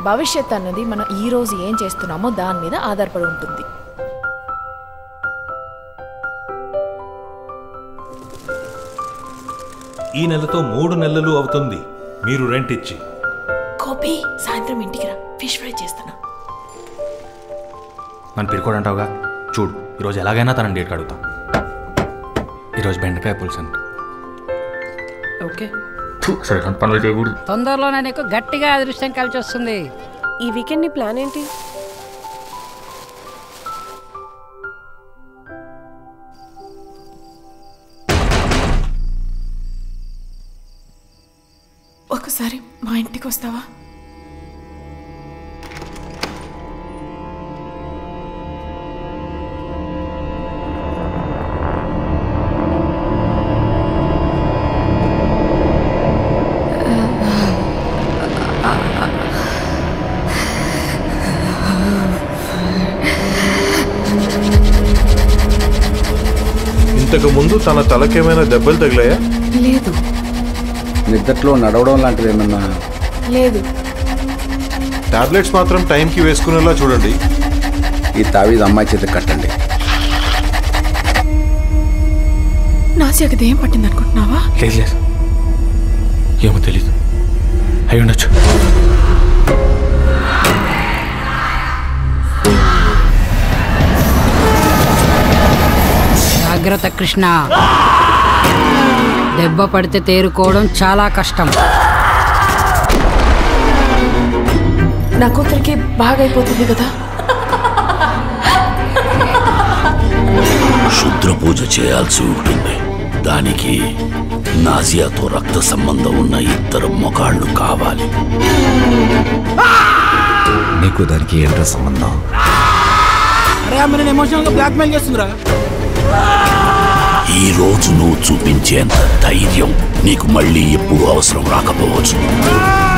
భవిష్యత్ అన్నది మనం ఈ రోజు ఏం చేస్తున్నామో దాని మీద ఆధారపడి ఉంటుంది ఈ నెలతో మూడు నెలలు అవుతుంది మీరు రెంట్ ఇచ్చి గోపి సాయంత్రం ఇంటికి రా ఫిష్ ఫ్రై చేస్తున్నా నన్ను పిరుకోడంటావుగా చూడు ఈరోజు ఎలాగైనా తనని డేట్ అడుగుతా ఈరోజు బెండకాయ పులుసు అంట ఓకే సరే పనులు చేయకూడదు తొందరలోనే నీకు గట్టిగా అదృష్టం కలిసి వస్తుంది ఈ వీకెండ్ నీ ప్లాన్ ఏంటి ఒకసారి మా ఇంటికి వస్తావా ఇంతకు ముందు తన తలకేమైనా దెబ్బలు తగిలాయా లేదు నిద్దట్లో నడవడం లాంటివి ఏమన్నా లేదు టాబ్లెట్స్ మాత్రం టైంకి వేసుకునేలా చూడండి ఈ తావీది అమ్మాయి చేత కట్టండి నాసియాకి దేం పట్టింది అనుకుంటున్నావా లేదు లేదు ఏమో తెలీదు అయి ఉండొచ్చు జాగ్రత్త కృష్ణ దెబ్బ పడితే తేరుకోవడం చాలా కష్టం నా కూతురికి బాగా అయిపోతుంది కదా శుద్ర పూజ చేయాల్సి ఉంటుంది దానికి నాజియాతో రక్త సంబంధం ఉన్న ఇద్దరు మొగాళ్ళు కావాలి నీకు దానికి ఏంట్రా సంబంధం అరే ఆమె ఎమోషనల్ గా బ్లాక్ మెయిల్ చేస్తుందిరా ఈ రోజు నువ్వు చూపించేంత ధైర్యం నీకు మళ్ళీ ఎప్పుడు అవసరం రాకపోవచ్చు